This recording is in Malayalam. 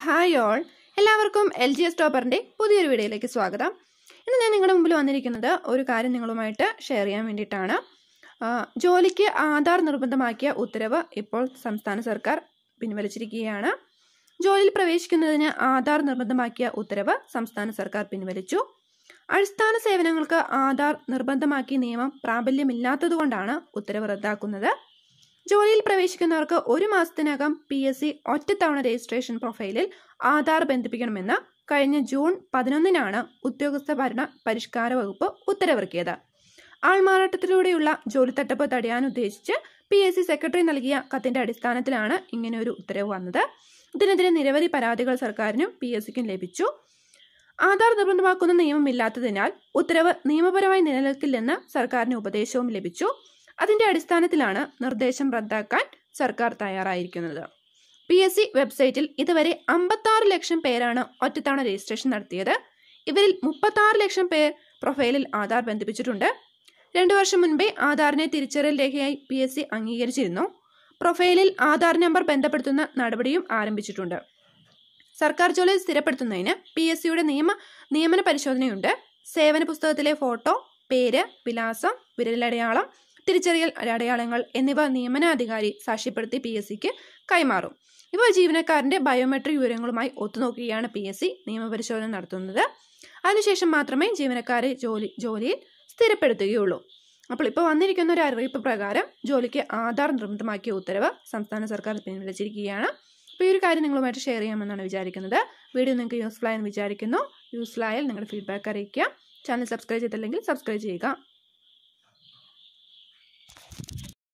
ഹായ് ഓൾ എല്ലാവർക്കും എൽ ജി എസ് ടോപ്പറിൻ്റെ പുതിയൊരു വീഡിയോയിലേക്ക് സ്വാഗതം ഇന്ന് ഞാൻ നിങ്ങളുടെ മുമ്പിൽ വന്നിരിക്കുന്നത് ഒരു കാര്യം നിങ്ങളുമായിട്ട് ഷെയർ ചെയ്യാൻ വേണ്ടിയിട്ടാണ് ആ, ജോലിക്ക് ആധാർ നിർബന്ധമാക്കിയ ഉത്തരവ് ഇപ്പോൾ സംസ്ഥാന സർക്കാർ പിൻവലിച്ചിരിക്കുകയാണ് ജോലിയിൽ പ്രവേശിക്കുന്നതിന് ആധാർ നിർബന്ധമാക്കിയ ഉത്തരവ് സംസ്ഥാന സർക്കാർ പിൻവലിച്ചു അടിസ്ഥാന സേവനങ്ങൾക്ക് ആധാർ നിർബന്ധമാക്കിയ നിയമം പ്രാബല്യമില്ലാത്തതുകൊണ്ടാണ് ഉത്തരവ് റദ്ദാക്കുന്നത് ജോലിയിൽ പ്രവേശിക്കുന്നവർക്ക് ഒരു മാസത്തിനകം പി എസ് സി ഒറ്റത്തവണ രജിസ്ട്രേഷൻ പ്രൊഫൈലിൽ ആധാർ ബന്ധിപ്പിക്കണമെന്ന് കഴിഞ്ഞ ജൂൺ പതിനൊന്നിനാണ് ഉദ്യോഗസ്ഥ ഭരണ പരിഷ്കാര വകുപ്പ് ഉത്തരവിറക്കിയത് ആൾമാറാട്ടത്തിലൂടെയുള്ള ജോലി തട്ടിപ്പ് തടയാൻ ഉദ്ദേശിച്ച് പി എസ് സി സെക്രട്ടറി നൽകിയ കത്തിന്റെ അടിസ്ഥാനത്തിലാണ് ഇങ്ങനെ ഒരു ഉത്തരവ് വന്നത് ഇതിനെതിരെ നിരവധി പരാതികൾ സർക്കാരിനും പി എസ് സിക്കും ലഭിച്ചു ആധാർ നിർബന്ധമാക്കുന്ന നിയമമില്ലാത്തതിനാൽ ഉത്തരവ് നിയമപരമായി നിലനിൽക്കില്ലെന്ന് സർക്കാരിന് ഉപദേശവും ലഭിച്ചു അതിന്റെ അടിസ്ഥാനത്തിലാണ് നിർദ്ദേശം റദ്ദാക്കാൻ സർക്കാർ തയ്യാറായിരിക്കുന്നത് പി എസ് സി വെബ്സൈറ്റിൽ ഇതുവരെ അമ്പത്താറ് ലക്ഷം പേരാണ് ഒറ്റത്തവണ രജിസ്ട്രേഷൻ നടത്തിയത് ഇവരിൽ മുപ്പത്താറ് ലക്ഷം പേർ പ്രൊഫൈലിൽ ആധാർ ബന്ധിപ്പിച്ചിട്ടുണ്ട് രണ്ടു വർഷം മുൻപേ ആധാറിനെ തിരിച്ചറിയൽ രേഖയായി പി എസ് സി അംഗീകരിച്ചിരുന്നു പ്രൊഫൈലിൽ ആധാർ നമ്പർ ബന്ധപ്പെടുത്തുന്ന നടപടിയും ആരംഭിച്ചിട്ടുണ്ട് സർക്കാർ ജോലി സ്ഥിരപ്പെടുത്തുന്നതിന് പി എസ് സിയുടെ നിയമ നിയമന പരിശോധനയുണ്ട് സേവന പുസ്തകത്തിലെ ഫോട്ടോ പേര് വിലാസം വിരലടയാളം തിരിച്ചറിയൽ അടയാളങ്ങൾ എന്നിവ നിയമനാധികാരി സാക്ഷ്യപ്പെടുത്തി പി എസ് സിക്ക് കൈമാറും ഇവ ജീവനക്കാരന്റെ ബയോമെട്രിക് വിവരങ്ങളുമായി ഒത്തുനോക്കുകയാണ് പി എസ് സി നിയമപരിശോധന നടത്തുന്നത് അതിനുശേഷം മാത്രമേ ജീവനക്കാരെ ജോലി ജോലിയിൽ സ്ഥിരപ്പെടുത്തുകയുള്ളൂ അപ്പോൾ ഇപ്പോൾ വന്നിരിക്കുന്ന ഒരു അറിയിപ്പ് പ്രകാരം ജോലിക്ക് ആധാർ നിർബന്ധമാക്കിയ ഉത്തരവ് സംസ്ഥാന സർക്കാർ പിൻവലിച്ചിരിക്കുകയാണ് അപ്പോൾ ഈ ഒരു കാര്യം നിങ്ങളുമായിട്ട് ഷെയർ ചെയ്യാമെന്നാണ് വിചാരിക്കുന്നത് വീഡിയോ നിങ്ങൾക്ക് യൂസ്ഫുൾ ആയെന്ന് വിചാരിക്കുന്നു യൂസ്ഫുൾ ആയാൽ നിങ്ങളുടെ ഫീഡ്ബാക്ക് അറിയിക്കുക ചാനൽ സബ്സ്ക്രൈബ് ചെയ്തില്ലെങ്കിൽ സബ്സ്ക്രൈബ് ചെയ്യുക